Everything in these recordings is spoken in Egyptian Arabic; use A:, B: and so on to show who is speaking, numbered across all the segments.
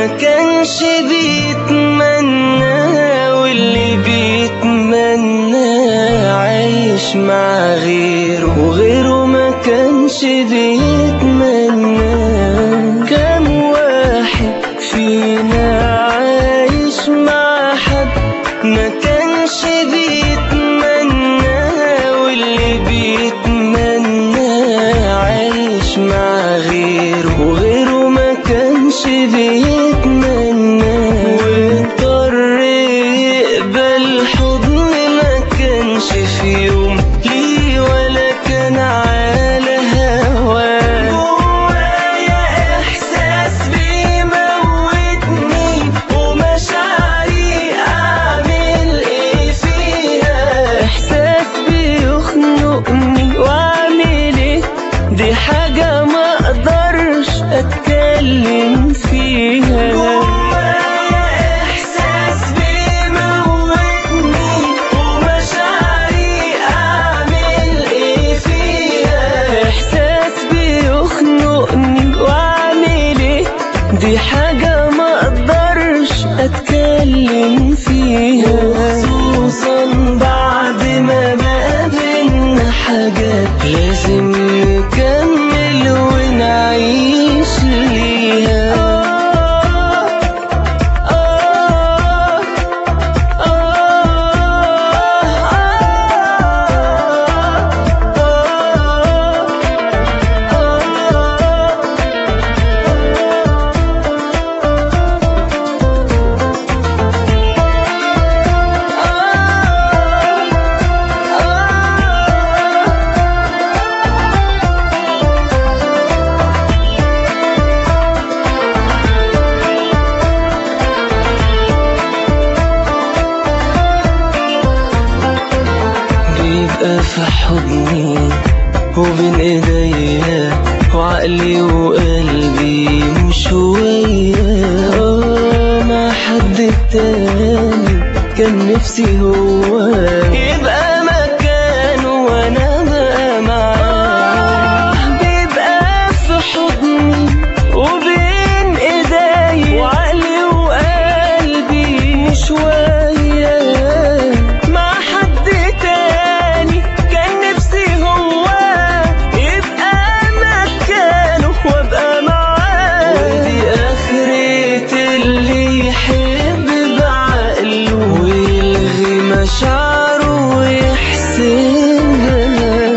A: ما كانش بيتمنى واللي بيتمنى عايش مع غيره وغيره ما كانش بيتمنى كم واحد فينا عايش مع حد ما كانش بيتمنى واللي بيتمنى عايش مع غيره وغيره ما كانش بيتمنى واضطر يقبل حضن ما كانش في يوم ليه ولا كان على هواه جوايا احساس بيموتني ومشاعري اعمل ايه فيها احساس بيخنقني واعمل ايه دي حاجة ما اقدرش اتكلم فيها جوايا احساس بيموتني ومشاعري اعمل ايه فيها احساس بيخنقني واعمل ايه دي حاجة ما اقدرش اتكلم فيها خصوصا بعد ما بقى بينا حاجات لازم نكمل ونعيش ليها بيبقى في حضني وبين ايديا وعقلي وقلبي مش وياه آه، مع حد تاني كان نفسي هو يبقى مكانه وانا بقى معاه بيبقى في حضني وبين ايدي وعقلي وقلبي مش وياه مع حد تاني كان نفسي هو يبقى مكانه وابقى معاه ودي اخرة اللي يحب بعقله ويلغي مشاعره ويحسبها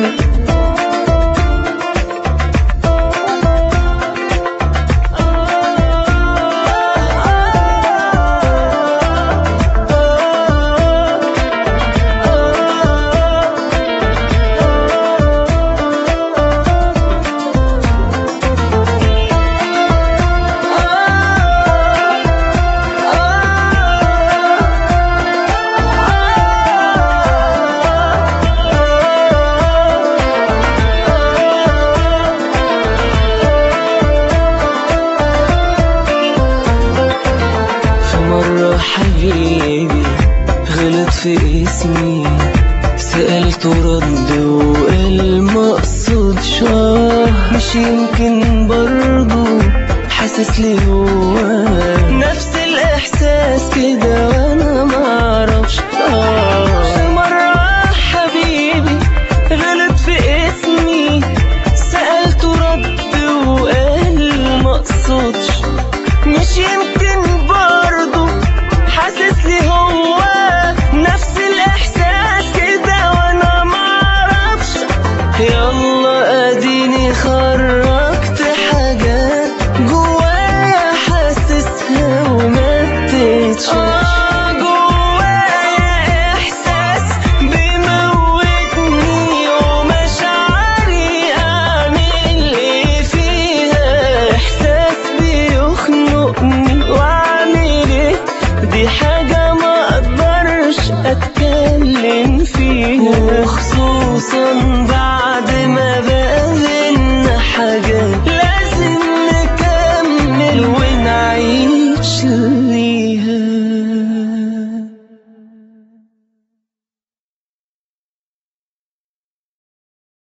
A: في مرة حبيبي غلط في اسمي سألته رد وقال مقصود شاه مش يمكن برضه حاسس لي هو نفس الإحساس كده وأنا معرفش آه في مرة حبيبي غلط في اسمي سألته رد وقال مقصودش مش يمكن برضه حاسس لي هو نفس الاحساس كده وانا معرفش يلا اديني خرجت حاجات جوايا حاسسها وما بتتشافش آه جوايا احساس بيموتني ومشاعري اعمل ايه فيها احساس بيخنقني واعمل ايه دي حاجة ما اقدرش اتكلم فيها وخصوصا بعد ما بقى بينا حاجات